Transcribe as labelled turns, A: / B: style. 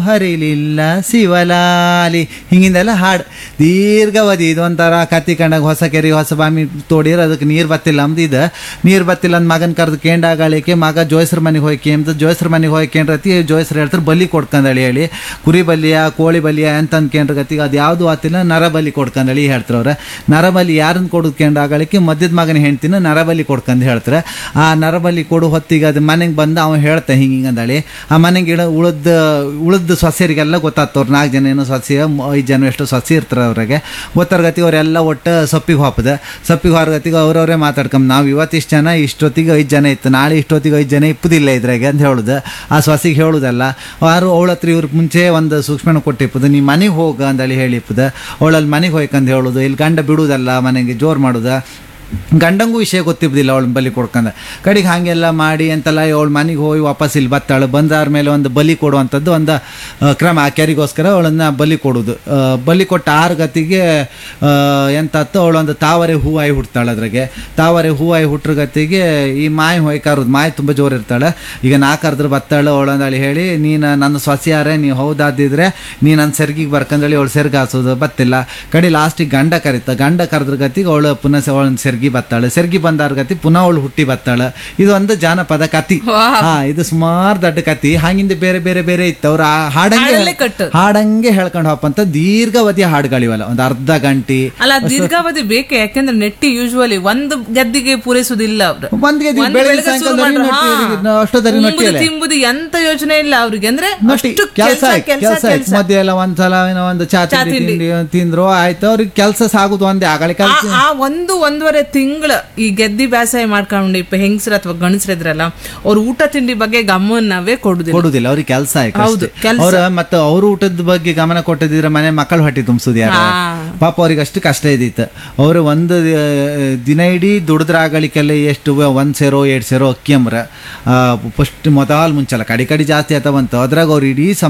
A: ಹರಿಲಿಲ್ಲ ಶಿವಲಾಲಿ ಹಿಂಗಿಂದೆಲ್ಲ ಹಾಡು ದೀರ್ಘಾವಧಿ ಇದೊಂಥರ ಕತ್ತಿ ಕಂಡಾಗ ಹೊಸ ಕೆರೆ ಹೊಸ ಬಾಮಿ ತೋಡಿರ ಅದಕ್ಕೆ ನೀರು ಬತ್ತಿಲ್ಲ ಅಂದ್ ಇದು ನೀರು ಬತ್ತಿಲ್ಲ ಅಂದ್ ಮಗನ ಕರೆದು ಕೇಂಡಾಗಳಿಕೆ ಮಗ ಜೋಯ್ಸ್ರ ಮನೆಗೆ ಹೋಯ್ಕೆ ಅಂತ ಜೋಯ್ಸ್ರ ಮನೆಗೆ ಹೋಯ್ಕೇಂಡ್ರತಿ ಜೋಯ್ಸ್ರು ಹೇಳ್ತಾರೆ ಬಲಿ ಕೊಡ್ಕಂದಳಿ ಹೇಳಿ ಕುರಿ ಬಲಿಯ ಕೋಳಿ ಬಲಿಯ ಅಂತ ಅನ್ಕೇಂಡ್ರ ಗತಿಗೆ ಅದು ಯಾವುದು ಆತಿಲ್ಲ ನರಬಲಿ ಕೊಡ್ಕಂದಳಿ ಹೇಳ್ತಾರೆ ಅವ್ರೆ ನರಬಲಿ ಯಾರನ್ನ ಕೊಡ್ಕೇಂಡಾಗಳಿಕೆ ಮಧ್ಯದ ಮಗನ ಹೆಂಡ್ತಿನ ನರಬಲಿ ಕೊಡ್ಕಂದು ಹೇಳ್ತಾರೆ ಆ ನರಬಲಿ ಕೊಡು ಹೊತ್ತಿಗೆ ಅದು ಮನೆಗೆ ಬಂದು ಅವ ಹೇಳ್ತಾ ಹಿಂಗೆ ಹಿಂಗಂದಳಿ ಆ ಮನೆಗೆ ಇಡ ಉಳಿದ ಉಳಿದ ಸೊಸೆಯರಿಗೆಲ್ಲ ಗೊತ್ತಾಗ್ತವ್ರು ನಾಲ್ಕು ಜನ ಏನೋ ಸೊಸೆ ಐದು ಜನ ಎಷ್ಟು ಸೊಸೆ ಇರ್ತಾರೆ ಅವ್ರಿಗೆ ಗೊತ್ತಾರ್ಗತಿ ಅವರೆಲ್ಲ ಒಟ್ಟು ಸೊಪ್ಪಿಗೆ ಹೋಪದ ಸೊಪ್ಪಿಗೆ ಹೊರಗತಿಗೆ ಅವ್ರವ್ರೇ ಮಾತಾಡ್ಕೊಂಡ್ ನಾವು ಇವತ್ತಿಷ್ಟು ಜನ ಇಷ್ಟೊತ್ತಿಗೆ ಐದು ಜನ ಇತ್ತು ನಾಳೆ ಇಷ್ಟೊತ್ತಿಗೆ ಐದು ಜನ ಇಪ್ಪದಿಲ್ಲ ಇದ್ರಾಗೆ ಅಂತ ಹೇಳುದು ಆ ಸೊಸೆಗೆ ಹೇಳುದಲ್ಲ ಯಾರು ಅವಳ ಹತ್ರ ಇವ್ರ ಮುಂಚೆ ಒಂದು ಸೂಕ್ಷ್ಮನ ಕೊಟ್ಟಿಪ್ಪದು ನೀ ಮನೆಗೆ ಹೋಗ ಅಂದೇಳಿ ಹೇಳಿಪ್ಪದ ಅವಳಲ್ಲಿ ಮನೆಗೆ ಹೋಯ್ಕಂದು ಹೇಳುದು ಇಲ್ಲಿ ಗಂಡ ಬಿಡುವುದಲ್ಲ ಮನೆಗೆ ಜೋರು ಮಾಡುದ ಗಂಡಂಗೂ ವಿಷಯ ಗೊತ್ತಿದ್ದಿಲ್ಲ ಅವಳ ಬಲಿ ಕೊಡ್ಕಂದ ಕಡೆಗೆ ಹಾಗೆಲ್ಲ ಮಾಡಿ ಅಂತೆಲ್ಲ ಅವಳ ಮನೆಗೆ ಹೋಗಿ ವಾಪಸ್ ಇಲ್ಲಿ ಬತ್ತಾಳು ಬಂದಾರ ಮೇಲೆ ಒಂದು ಬಲಿ ಕೊಡುವಂಥದ್ದು ಒಂದು ಆ, ಕ್ರಮ ಆ ಕೆರಿಗೋಸ್ಕರ ಅವಳನ್ನ ಬಲಿ ಕೊಡೋದು ಆ, ಬಲಿ ಕೊಟ್ಟ ಆರು ಗತಿಗೆ ಎಂತತ್ತು ಅವಳೊಂದು ತಾವರೆ ಹೂವಾಯಿ ಹುಡ್ತಾಳೆ ಅದ್ರಾಗೆ ತಾವರೆ ಹೂವಾಯಿ ಹುಟ್ರ ಗತಿಗೆ ಈ ಮಾಯಿ ಹೊಯ್ಕಾರದು ಮಾಯಿ ತುಂಬ ಜೋರು ಇರ್ತಾಳೆ ಈಗ ನಾ ಕರೆದ್ರೆ ಬತ್ತಾಳು ಅವಳಂದಳಿ ಹೇಳಿ ನೀನು ನನ್ನ ಸೊಸೆಯಾರೆ ನೀವು ಹೌದಾದಿದ್ರೆ ನೀ ನನ್ನ ಸೆರ್ಗಿಗೆ ಬರ್ಕಂದಳಿ ಅವಳು ಸೆರ್ಗಿ ಹಾಸೋದು ಬತ್ತಿಲ್ಲ ಕಡೆ ಲಾಸ್ಟಿಗೆ ಗಂಡ ಕರೀತ ಗಂಡ ಕರೆದ್ರ ಗತಿಗೆ ಅವಳು ಪುನಃ ಅವಳನ್ನ ಸೆರ್ಗಿ ಬತ್ತಾಳೆ ಸೆರ್ಗಿ ಬಂದಾರ ಗತಿ ಪುನಃ ಅವಳು ಹುಟ್ಟಿ ಬತ್ತಾಳೆ ಇದು ಒಂದು ಜಾನಪದ ಕತಿ ಹಾ ಇದು ಸುಮಾರು ದೊಡ್ಡ ಕತಿ ಹಾಗಿಂದ ಬೇರೆ ಬೇರೆ ಬೇರೆ ಇತ್ತು ಅವ್ರು ಆ ಹಾಡಂಗೆ
B: ಹಾಡಲ್ಲೇ ಕಟ್ಟು.
A: ಹಾಡಂಗೆ ಹೇಳ್ಕೊಂಡು ಹೋಪಂತ ದೀರ್ಘಾವಧಿಯ ಹಾಡುಗಳಿವಲ್ಲ ಒಂದು ಅರ್ಧ ಗಂಟೆ
B: ಅಲ್ಲ ದೀರ್ಘಾವಧಿ ಬೇಕೆ ಯಾಕೆಂದ್ರೆ ನೆಟ್ಟಿ ಯೂಶುವಲಿ ಒಂದು ಗದ್ದಿಗೆ ಪೂರೈಸುದಿಲ್ಲ ಅವ್ರು
A: ಒಂದ್ಗೆ ಇದು
B: ಒಂದ್
A: ಬೆಳಗಿನ
B: ಬೆಳಗ್ಗೆ ಶುರು
A: ಸಾಯಂಕಾಲ
B: ಮಾಡ್ರು,
A: ನೊಟ್ಟಿ-
B: ಹಾ.
A: ಅಷ್ಟೊತ್ತಲ್ಲಿ
B: ಉಂಬುದು,
A: ನೊಟ್ಟಿಯಲ್ಲ.
B: ತಿಂಬುದು ಎಂತ ಯೋಚನೆ ಇಲ್ಲ ಅವ್ರಿಗೆ ಅಂದ್ರೆ
A: ನೊಟ್ಟಿ
B: ಅಷ್ಟು
A: ಕೆಲಸ
B: ಕೆಲ್ಸ
A: ಕೆಲಸ
B: ಕೆಲ್ಸ ಕೆಲ್ಸ
A: ಮಧ್ಯೆ ಎಲ್ಲ ಒಂದ್ಸಲ ಏನೋ ಒಂದು ಚಾ
B: ಚಾ
A: ತಿಂಡಿ
B: ತಿಂಡಿ.
A: ತಿಂಡಿ ತಿಂದ್ರು ಆಯ್ತು ಅವ್ರಿಗೆ ಕೆಲಸ ಸಾಗುದು ಒಂದೇ ಆಗಲಿ
B: ಆ ಆ ಒಂದು ಒಂದೂವರೆ ತಿಂಗಳ ಈ ಗೆದ್ದಿ ಬೇಸಾಯ ಮಾಡ್ಕೊಂಡು ಇಪ್ಪ ಹೆಂಗಸ್ರ ಅಥವಾ ಗಂಡಸ್ರಿದ್ರಲ್ಲ ಅವ್ರ ಊಟ ತಿಂಡಿ ಬಗ್ಗೆ ಗಮನವೇ ಕೊಡುದಿಲ್ಲ
A: ಕೊಡುದಿಲ್ಲ ಅವ್ರಿಗೆ ಕೆಲಸ
B: ಹೌದು, ಕೆಲ್ಸ.
A: ಅವ್ರ ಮತ್ತೆ ಅವ್ರ ಊಟದ ಬಗ್ಗೆ ಗಮನ ಕೊಟ್ಟದಿದ್ರೆ ಮನೆ ಮಕ್ಕಳು ಹೊಟ್ಟೆ ತುಂಬಿಸೋದು ಯಾರು
B: ಹಾ.
A: ಪಾಪ ಅವ್ರಿಗೆ ಅಷ್ಟು ಕಷ್ಟ ಇದ್ದಿತ್ತು ಅವರು ಒಂದು ಆ, ದಿನ ಇಡೀ ದುಡಿದ್ರಾಗಳಿಗೆಲ್ಲ ಎಷ್ಟು ಒಂದ್ ಸೇರೋ ಎರಡ್ ಸೇರೋ ಅಕ್ಕಿ ಅಂಬ್ರ ಫಸ್ಟ್ ಮೊದಲ್ ಮುಂಚೆಲ್ಲ ಕಡಿ ಕಡಿ ಜಾಸ್ತಿ ಆತ ಬಂತು ಅದ್ರಾಗ ಅವ್ರು ಇಡೀ